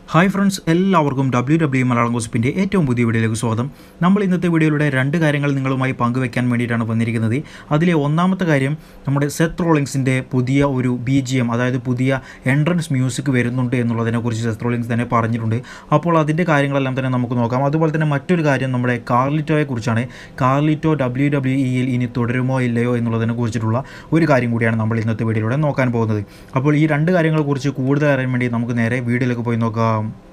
hi friends എല്ലാവർക്കും W W Malayalam ഗോസിപ്പിൻ്റെ ഏറ്റവും പുതിയ വീഡിയോയിലേക്ക് സ്വാഗതം നമ്മൾ ഇന്നത്തെ വീഡിയോയിലൂടെ രണ്ട് കാര്യങ്ങൾ നിങ്ങളുമായി പങ്കുവെക്കാൻ വേണ്ടിയിട്ടാണ് വന്നിരിക്കുന്നത് അതിലെ ഒന്നാമത്തെ കാര്യം നമ്മുടെ സെത്ത് റോളിങ്സിൻ്റെ പുതിയ ഒരു ബി ജി എം അതായത് പുതിയ എൻട്രൻസ് മ്യൂസിക് വരുന്നുണ്ട് എന്നുള്ളതിനെക്കുറിച്ച് സെത്ത് റോളിങ്സ് തന്നെ പറഞ്ഞിട്ടുണ്ട് അപ്പോൾ അതിൻ്റെ കാര്യങ്ങളെല്ലാം തന്നെ നമുക്ക് നോക്കാം അതുപോലെ തന്നെ മറ്റൊരു കാര്യം നമ്മുടെ കാർലിറ്റോയെ കുറിച്ചാണ് കാർലിറ്റോ ഡബ്ല്യൂ ഡബ്ല്യൂ ഇയിൽ ഇനി തുടരുമോ ഇല്ലയോ എന്നുള്ളതിനെ കുറിച്ചിട്ടുള്ള ഒരു കാര്യം കൂടിയാണ് നമ്മൾ ഇന്നത്തെ വീഡിയോയിലൂടെ നോക്കാൻ പോകുന്നത് അപ്പോൾ ഈ രണ്ട് കാര്യങ്ങളെക്കുറിച്ച് കൂടുതൽ അറിയാൻ വേണ്ടി നമുക്ക് നേരെ വീഡിയോയിലേക്ക് പോയി നോക്കാം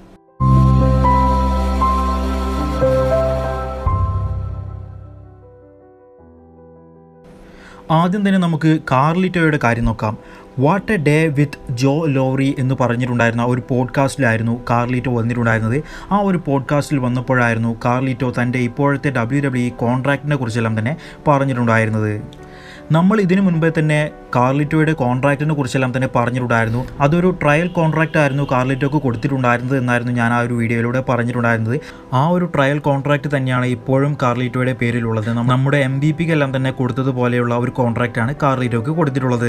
ആദ്യം തന്നെ നമുക്ക് കാർലിറ്റോയുടെ കാര്യം നോക്കാം what a day with Joe Lowry എന്ന് പറഞ്ഞിട്ടുണ്ടായിരുന്ന ഒരു പോഡ്കാസ്റ്റിലായിരുന്നു കാർലിറ്റോ വന്നിട്ടുണ്ടായിരുന്നത് ആ ഒരു പോഡ്കാസ്റ്റിൽ വന്നപ്പോഴായിരുന്നു കാർലിറ്റോ തൻ്റെ ഇപ്പോഴത്തെ ഡബ്ല്യു ഡബ്ല്യു കോൺട്രാക്റ്റിനെ കുറിച്ചെല്ലാം തന്നെ പറഞ്ഞിട്ടുണ്ടായിരുന്നത് നമ്മൾ ഇതിനു മുൻപേ തന്നെ കാർലിറ്റോയുടെ കോൺട്രാക്റ്റിനെ കുറിച്ചെല്ലാം തന്നെ പറഞ്ഞിട്ടുണ്ടായിരുന്നു അതൊരു ട്രയൽ കോൺട്രാക്റ്റ് ആയിരുന്നു കാർലിറ്റോക്ക് കൊടുത്തിട്ടുണ്ടായിരുന്നത് എന്നായിരുന്നു ഞാൻ ആ ഒരു വീഡിയോയിലൂടെ പറഞ്ഞിട്ടുണ്ടായിരുന്നത് ആ ഒരു ട്രയൽ കോൺട്രാക്റ്റ് തന്നെയാണ് ഇപ്പോഴും കാർലിറ്റോയുടെ പേരിലുള്ളത് നമ്മുടെ എം ബി പിക്കെല്ലാം തന്നെ കൊടുത്തതുപോലെയുള്ള ഒരു കോൺട്രാക്റ്റാണ് കാർലിറ്റോക്ക് കൊടുത്തിട്ടുള്ളത്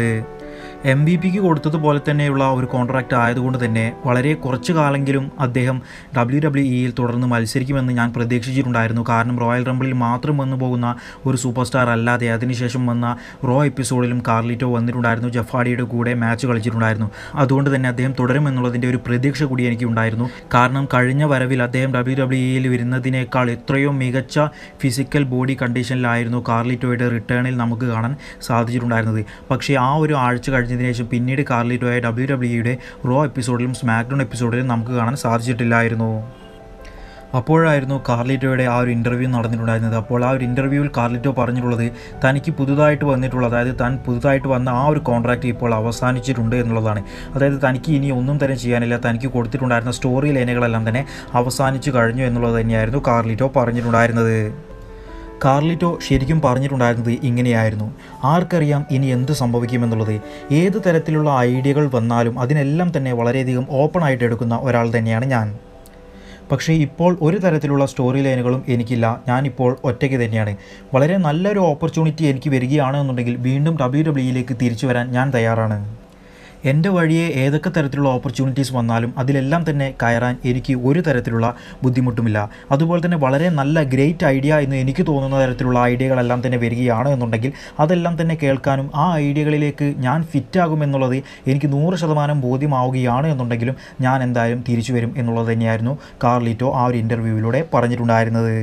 എം ബി പിക്ക് കൊടുത്തതുപോലെ തന്നെയുള്ള ഒരു കോൺട്രാക്റ്റ് ആയതുകൊണ്ട് തന്നെ വളരെ കുറച്ച് കാലെങ്കിലും അദ്ദേഹം ഡബ്ല്യു ഡബ്ല്യു ഇയിൽ തുടർന്ന് മത്സരിക്കുമെന്ന് ഞാൻ പ്രതീക്ഷിച്ചിട്ടുണ്ടായിരുന്നു കാരണം റോയൽ റംബിളിൽ മാത്രം വന്നു പോകുന്ന ഒരു സൂപ്പർ സ്റ്റാർ അല്ലാതെ അതിനുശേഷം വന്ന റോ എപ്പിസോഡിലും കാർലിറ്റോ വന്നിട്ടുണ്ടായിരുന്നു ജഫാഡിയുടെ കൂടെ മാച്ച് കളിച്ചിട്ടുണ്ടായിരുന്നു അതുകൊണ്ട് തന്നെ അദ്ദേഹം തുടരുമെന്നുള്ളതിൻ്റെ ഒരു പ്രതീക്ഷ കൂടി എനിക്ക് ഉണ്ടായിരുന്നു കാരണം കഴിഞ്ഞ വരവിൽ അദ്ദേഹം ഡബ്ല്യു ഡബ്ല്യു ഇയിൽ വരുന്നതിനേക്കാൾ എത്രയോ മികച്ച ഫിസിക്കൽ ബോഡി കണ്ടീഷനിലായിരുന്നു കാർലിറ്റോയുടെ റിട്ടേണിൽ നമുക്ക് കാണാൻ സാധിച്ചിട്ടുണ്ടായിരുന്നത് പക്ഷേ ആ ഒരു ആഴ്ച കഴിഞ്ഞതിന് ശേഷം പിന്നീട് കാർലിറ്റോയെ ഡബ്ല്യു ഡബ്ല്യുയുടെ റോ എപ്പിസോഡിലും സ്മാക്ഡൗൺ എപ്പിസോഡിലും നമുക്ക് കാണാൻ സാധിച്ചിട്ടില്ലായിരുന്നു അപ്പോഴായിരുന്നു കാർലിറ്റോയുടെ ആ ഒരു ഇൻ്റർവ്യൂ നടന്നിട്ടുണ്ടായിരുന്നത് അപ്പോൾ ആ ഒരു ഇൻ്റർവ്യൂവിൽ കാർലിറ്റോ പറഞ്ഞിട്ടുള്ളത് തനിക്ക് പുതുതായിട്ട് വന്നിട്ടുള്ള അതായത് താൻ പുതുതായിട്ട് വന്ന ആ ഒരു കോൺട്രാക്റ്റ് ഇപ്പോൾ അവസാനിച്ചിട്ടുണ്ട് എന്നുള്ളതാണ് അതായത് തനിക്ക് ഇനി ഒന്നും തന്നെ ചെയ്യാനില്ല തനിക്ക് കൊടുത്തിട്ടുണ്ടായിരുന്ന സ്റ്റോറി ലൈനുകളെല്ലാം തന്നെ അവസാനിച്ചു കഴിഞ്ഞു എന്നുള്ളത് തന്നെയായിരുന്നു കാർലിറ്റോ പറഞ്ഞിട്ടുണ്ടായിരുന്നത് കാർലിറ്റോ ശരിക്കും പറഞ്ഞിട്ടുണ്ടായിരുന്നത് ഇങ്ങനെയായിരുന്നു ആർക്കറിയാം ഇനി എന്ത് സംഭവിക്കുമെന്നുള്ളത് ഏത് തരത്തിലുള്ള ഐഡിയകൾ വന്നാലും അതിനെല്ലാം തന്നെ വളരെയധികം ഓപ്പൺ ആയിട്ട് എടുക്കുന്ന ഒരാൾ തന്നെയാണ് ഞാൻ പക്ഷേ ഇപ്പോൾ ഒരു തരത്തിലുള്ള സ്റ്റോറി ലൈനുകളും എനിക്കില്ല ഞാനിപ്പോൾ ഒറ്റയ്ക്ക് തന്നെയാണ് വളരെ നല്ലൊരു ഓപ്പർച്യൂണിറ്റി എനിക്ക് വരികയാണെന്നുണ്ടെങ്കിൽ വീണ്ടും ഡബ്ല്യു ഡബ്ല്യുയിലേക്ക് തിരിച്ചു വരാൻ ഞാൻ തയ്യാറാണ് എൻ്റെ വഴിയെ ഏതൊക്കെ തരത്തിലുള്ള ഓപ്പർച്യൂണിറ്റീസ് വന്നാലും അതിലെല്ലാം തന്നെ കയറാൻ എനിക്ക് ഒരു തരത്തിലുള്ള ബുദ്ധിമുട്ടുമില്ല അതുപോലെ തന്നെ വളരെ നല്ല ഗ്രേറ്റ് ഐഡിയ എന്ന് എനിക്ക് തോന്നുന്ന തരത്തിലുള്ള ഐഡിയകളെല്ലാം തന്നെ വരികയാണ് എന്നുണ്ടെങ്കിൽ അതെല്ലാം തന്നെ കേൾക്കാനും ആ ഐഡിയകളിലേക്ക് ഞാൻ ഫിറ്റാകുമെന്നുള്ളത് എനിക്ക് നൂറ് ശതമാനം ബോധ്യമാവുകയാണ് എന്നുണ്ടെങ്കിലും ഞാൻ എന്തായാലും തിരിച്ചു വരും എന്നുള്ളത് തന്നെയായിരുന്നു കാർലിറ്റോ ആ ഒരു ഇൻ്റർവ്യൂവിലൂടെ പറഞ്ഞിട്ടുണ്ടായിരുന്നത്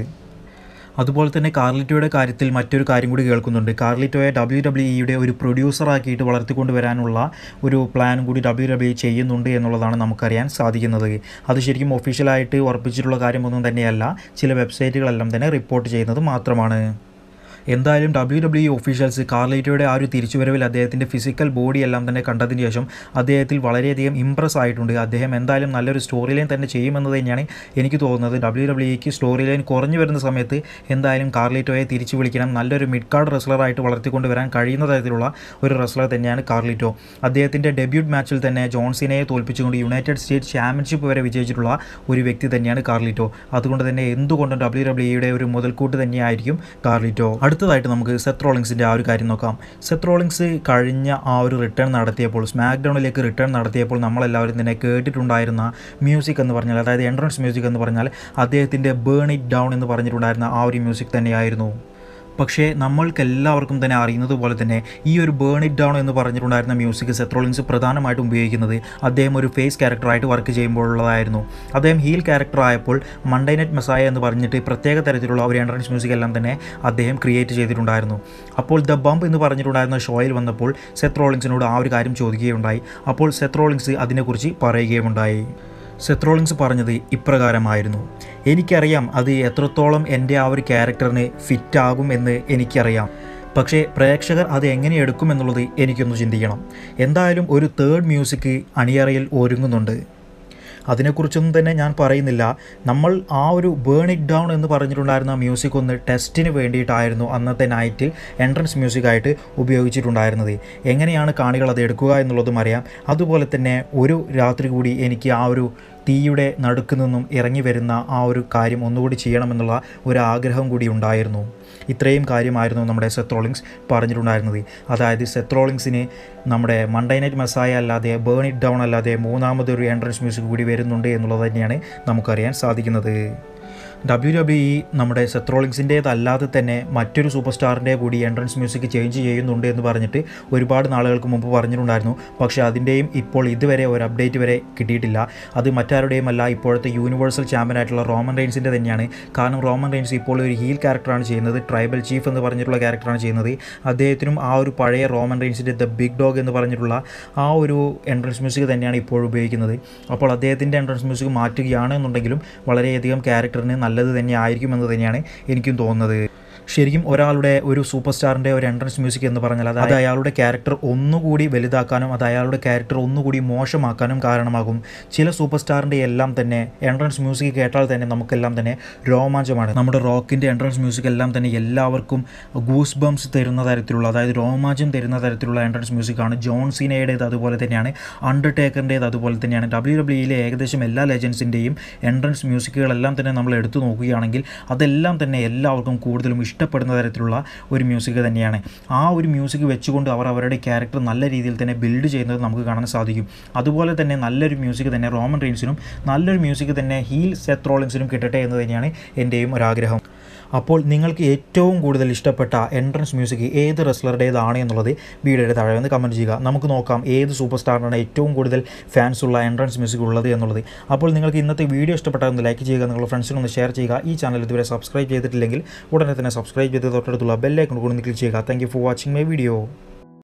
അതുപോലെ തന്നെ കാർലിറ്റോയുടെ കാര്യത്തിൽ മറ്റൊരു കാര്യം കൂടി കേൾക്കുന്നുണ്ട് കാർലിറ്റോയെ ഡബ്ല്യു ഡബ്ല്യു ഇയുടെ ഒരു പ്രൊഡ്യൂസറാക്കിയിട്ട് വളർത്തിക്കൊണ്ട് വരാനുള്ള ഒരു പ്ലാൻ കൂടി ഡബ്ല്യു ഡബ്ല്യു ചെയ്യുന്നുണ്ട് എന്നുള്ളതാണ് നമുക്കറിയാൻ സാധിക്കുന്നത് അത് ശരിക്കും ഒഫീഷ്യലായിട്ട് ഉറപ്പിച്ചിട്ടുള്ള കാര്യമൊന്നും തന്നെയല്ല ചില വെബ്സൈറ്റുകളെല്ലാം തന്നെ റിപ്പോർട്ട് ചെയ്യുന്നത് മാത്രമാണ് എന്തായാലും ഡബ്ല്യു ഡബ്ല്യു ഒഫീഷ്യൽസ് കാർലൈറ്റോയുടെ ആ ഒരു തിരിച്ചുവരവിൽ അദ്ദേഹത്തിൻ്റെ ഫിസിക്കൽ ബോഡി എല്ലാം തന്നെ കണ്ടതിന് ശേഷം അദ്ദേഹത്തിൽ വളരെയധികം ഇമ്പ്രസ് ആയിട്ടുണ്ട് അദ്ദേഹം എന്തായാലും നല്ലൊരു സ്റ്റോറി ലൈൻ തന്നെ ചെയ്യുമെന്ന് തന്നെയാണ് എനിക്ക് തോന്നുന്നത് ഡബ്ല്യു ഡബ്ല്യുക്ക് സ്റ്റോറി ലൈൻ കുറഞ്ഞു വരുന്ന സമയത്ത് എന്തായാലും കാർലിറ്റോയെ തിരിച്ചു വിളിക്കണം നല്ലൊരു മിഡ് കാർഡ് റെസ്ലറായിട്ട് വളർത്തിക്കൊണ്ട് വരാൻ കഴിയുന്ന തരത്തിലുള്ള ഒരു റെസ്ലർ തന്നെയാണ് കാർലിറ്റോ അദ്ദേഹത്തിൻ്റെ ഡെബ്യൂട്ട് മാച്ചിൽ തന്നെ ജോൺസിനെ തോൽപ്പിച്ചുകൊണ്ട് യുണൈറ്റഡ് സ്റ്റേറ്റ്സ് ചാമ്പ്യൻഷിപ്പ് വരെ വിജയിച്ചിട്ടുള്ള ഒരു വ്യക്തി തന്നെയാണ് കാർലിറ്റോ അതുകൊണ്ട് തന്നെ എന്തുകൊണ്ടും ഡബ്ല്യു ഡബ്ല്യുയുടെ ഒരു മുതൽക്കൂട്ട് തന്നെയായിരിക്കും കാർലിറ്റോ അടുത്തതായിട്ട് നമുക്ക് സെത്ത് റോളിങ്സിൻ്റെ ആ ഒരു കാര്യം നോക്കാം സെത്ത് റോളിങ്സ് കഴിഞ്ഞ ആ ഒരു റിട്ടേൺ നടത്തിയപ്പോൾ സ്മാക്ക് ഡൗണിലേക്ക് റിട്ടേൺ നടത്തിയപ്പോൾ നമ്മളെല്ലാവരും തന്നെ കേട്ടിട്ടുണ്ടായിരുന്ന മ്യൂസിക് എന്ന് പറഞ്ഞാൽ അതായത് എൻട്രൻസ് മ്യൂസിക് എന്ന് പറഞ്ഞാൽ അദ്ദേഹത്തിൻ്റെ ബേൺ ഇറ്റ് ഡൗൺ എന്ന് പറഞ്ഞിട്ടുണ്ടായിരുന്ന ആ ഒരു മ്യൂസിക് തന്നെയായിരുന്നു പക്ഷേ നമ്മൾക്ക് എല്ലാവർക്കും തന്നെ അറിയുന്നത് പോലെ തന്നെ ഈ ഒരു ബേൺ ഇറ്റ് ഡൗൺ എന്ന് പറഞ്ഞിട്ടുണ്ടായിരുന്ന മ്യൂസിക് സെത്രോളിൻസ് പ്രധാനമായിട്ടും ഉപയോഗിക്കുന്നത് അദ്ദേഹം ഒരു ഫേസ് ക്യാരക്ടറായിട്ട് വർക്ക് ചെയ്യുമ്പോഴുള്ളതായിരുന്നു അദ്ദേഹം ഹീൽ ക്യാരക്ടർ ആയപ്പോൾ മണ്ടേ നെറ്റ് മെസായ എന്ന് പറഞ്ഞിട്ട് പ്രത്യേക തരത്തിലുള്ള ഒരു എൻട്രൻസ് മ്യൂസിക് എല്ലാം തന്നെ അദ്ദേഹം ക്രിയേറ്റ് ചെയ്തിട്ടുണ്ടായിരുന്നു അപ്പോൾ ദ ബംപ് എന്ന് പറഞ്ഞിട്ടുണ്ടായിരുന്ന ഷോയിൽ വന്നപ്പോൾ സെത്രോളിൻസിനോട് ആ ഒരു കാര്യം ചോദിക്കുകയുണ്ടായി അപ്പോൾ സെത്രോളിൻസ് അതിനെക്കുറിച്ച് പറയുകയുമുണ്ടായി സെത്രോളിങ്സ് പറഞ്ഞത് ഇപ്രകാരമായിരുന്നു എനിക്കറിയാം അത് എത്രത്തോളം എൻ്റെ ആ ഒരു ക്യാരക്ടറിന് ഫിറ്റാകും എന്ന് എനിക്കറിയാം പക്ഷേ പ്രേക്ഷകർ അത് എങ്ങനെ എടുക്കുമെന്നുള്ളത് എനിക്കൊന്ന് ചിന്തിക്കണം എന്തായാലും ഒരു തേർഡ് മ്യൂസിക് അണിയറയിൽ ഒരുങ്ങുന്നുണ്ട് അതിനെക്കുറിച്ചൊന്നും തന്നെ ഞാൻ പറയുന്നില്ല നമ്മൾ ആ ഒരു ബേൺ ഇറ്റ് ഡൗൺ എന്ന് പറഞ്ഞിട്ടുണ്ടായിരുന്ന മ്യൂസിക് ഒന്ന് ടെസ്റ്റിന് വേണ്ടിയിട്ടായിരുന്നു അന്നത്തെ നൈറ്റിൽ എൻട്രൻസ് മ്യൂസിക്കായിട്ട് ഉപയോഗിച്ചിട്ടുണ്ടായിരുന്നത് എങ്ങനെയാണ് കാണികൾ അത് എടുക്കുക എന്നുള്ളതും അറിയാം അതുപോലെ തന്നെ ഒരു രാത്രി കൂടി എനിക്ക് ആ ഒരു തീയുടെ നടുക്ക് നിന്നും ഇറങ്ങി വരുന്ന ആ ഒരു കാര്യം ഒന്നുകൂടി ചെയ്യണമെന്നുള്ള ഒരു ആഗ്രഹം കൂടി ഉണ്ടായിരുന്നു ഇത്രയും കാര്യമായിരുന്നു നമ്മുടെ സെത്രോളിങ്സ് പറഞ്ഞിട്ടുണ്ടായിരുന്നത് അതായത് സെത്രോളിങ്സിന് നമ്മുടെ മൺഡേ നൈറ്റ് മെസ്സായ അല്ലാതെ ബേൺ ഇറ്റ് ഡൗൺ അല്ലാതെ മൂന്നാമതൊരു എൻട്രൻസ് മ്യൂസിക് കൂടി വരുന്നുണ്ട് എന്നുള്ളത് തന്നെയാണ് നമുക്കറിയാൻ സാധിക്കുന്നത് ഡബ്ല്യു ഡബ്ല്യു ഇ നമ്മുടെ സെത്രോളിങ്സിൻ്റേതല്ലാതെ തന്നെ മറ്റൊരു സൂപ്പർ സ്റ്റാറിൻ്റെ കൂടി എൻട്രൻസ് മ്യൂസിക് ചേഞ്ച് ചെയ്യുന്നുണ്ട് എന്ന് പറഞ്ഞിട്ട് ഒരുപാട് നാളുകൾക്ക് മുമ്പ് പറഞ്ഞിട്ടുണ്ടായിരുന്നു പക്ഷേ അതിൻ്റെയും ഇപ്പോൾ ഇതുവരെ ഒരു അപ്ഡേറ്റ് വരെ കിട്ടിയിട്ടില്ല അത് മറ്റാരുടെയും അല്ല ഇപ്പോഴത്തെ യൂണിവേഴ്സൽ ചാമ്പ്യനായിട്ടുള്ള റോമൻ റെയിൻസിൻ്റെ തന്നെയാണ് കാരണം റോമൻ റെയിൻസ് ഇപ്പോൾ ഒരു ഹീൽ ക്യാരക്ടറാണ് ചെയ്യുന്നത് ട്രൈബൽ ചീഫ് എന്ന് പറഞ്ഞിട്ടുള്ള ക്യാരക്ടറാണ് ചെയ്യുന്നത് അദ്ദേഹത്തിനും ആ ഒരു പഴയ റോമൻ റെയിൻസിൻ്റെ ദ ബിഗ് ഡോഗ് എന്ന് പറഞ്ഞിട്ടുള്ള ആ ഒരു എൻട്രൻസ് മ്യൂസിക് തന്നെയാണ് ഇപ്പോൾ ഉപയോഗിക്കുന്നത് അപ്പോൾ അദ്ദേഹത്തിൻ്റെ എൻട്രൻസ് മ്യൂസിക് മാറ്റുകയാണ് എന്നുണ്ടെങ്കിലും വളരെയധികം ക്യാരക്ടറിന് നല്ലത് തന്നെ ആയിരിക്കുമെന്ന് തന്നെയാണ് എനിക്കും തോന്നുന്നത് ശരിക്കും ഒരാളുടെ ഒരു സൂപ്പർ സ്റ്റാറിൻ്റെ ഒരു എൻട്രൻസ് മ്യൂസിക് എന്ന് പറഞ്ഞാൽ അത് അത് അയാളുടെ ക്യാരക്ടർ ഒന്നുകൂടി വലുതാക്കാനും അത് അയാളുടെ ക്യാരക്ടർ ഒന്നുകൂടി മോശമാക്കാനും കാരണമാകും ചില സൂപ്പർ സ്റ്റാറിൻ്റെ എല്ലാം തന്നെ എൻട്രൻസ് മ്യൂസിക് കേട്ടാൽ തന്നെ നമുക്കെല്ലാം തന്നെ രോമാഞ്ചമാണ് നമ്മുടെ റോക്കിൻ്റെ എൻട്രൻസ് മ്യൂസിക് എല്ലാം തന്നെ എല്ലാവർക്കും ഗൂസ് ബംസ് തരുന്ന തരത്തിലുള്ള അതായത് രോമാഞ്ചം തരുന്ന തരത്തിലുള്ള എൻട്രൻസ് മ്യൂസിക്കാണ് ജോൺ സീനയുടേത് അതുപോലെ തന്നെയാണ് അണ്ടർടേക്കറിൻ്റേത് അതുപോലെ തന്നെയാണ് ഡബ്ല്യു ഡബ്ല്യുയിലെ ഏകദേശം എല്ലാ ലെജൻസിൻ്റെയും എൻട്രൻസ് മ്യൂസിക്കുകളെല്ലാം തന്നെ നമ്മൾ എടുത്തു നോക്കുകയാണെങ്കിൽ അതെല്ലാം തന്നെ എല്ലാവർക്കും കൂടുതലും ഇഷ്ടപ്പെടുന്ന തരത്തിലുള്ള ഒരു മ്യൂസിക് തന്നെയാണ് ആ ഒരു മ്യൂസിക് വെച്ചുകൊണ്ട് അവർ അവരുടെ ക്യാരക്ടർ നല്ല രീതിയിൽ തന്നെ ബിൽഡ് ചെയ്യുന്നത് നമുക്ക് കാണാൻ സാധിക്കും അതുപോലെ തന്നെ നല്ലൊരു മ്യൂസിക് തന്നെ റോമൻ റെയിൻസിനും നല്ലൊരു മ്യൂസിക് തന്നെ ഹീൽ സെത്ത് റോളിൻസിനും കിട്ടട്ടെ എന്ന് തന്നെയാണ് എൻ്റെയും ഒരാഗ്രഹം അപ്പോൾ നിങ്ങൾക്ക് ഏറ്റവും കൂടുതൽ ഇഷ്ടപ്പെട്ട എൻട്രൻസ് മ്യൂസിക് ഏത് റെസ്ലറുടേതാണ് എന്നുള്ളത് വീഡിയോയുടെ താഴെ വന്ന് കമൻറ്റ് ചെയ്യുക നമുക്ക് നോക്കാം ഏത് സൂപ്പർ സ്റ്റാറിനാണ് ഏറ്റവും കൂടുതൽ ഫാൻസ് ഉള്ള എൻട്രൻസ് മ്യൂസിക് ഉള്ളത് എന്നുള്ളത് അപ്പോൾ നിങ്ങൾക്ക് ഇന്നത്തെ വീഡിയോ ഇഷ്ടപ്പെട്ടാൽ ഒന്ന് ലൈക്ക് ചെയ്യുക നിങ്ങളുടെ ഫ്രണ്ട്സിനൊന്ന് ഷെയർ ചെയ്യുക ഈ ചാനൽ ഇതുവരെ സബ്സ്ക്രൈബ് ചെയ്തിട്ടില്ലെങ്കിൽ ഉടനെ തന്നെ സബ്സ്ക്രൈബ് ചെയ്ത് തൊട്ടടുത്തുള്ള ബെല്ലൈക്കൺ കൂടി ഒന്ന് ക്ലിക്ക് ചെയ്യുക thank you for watching my video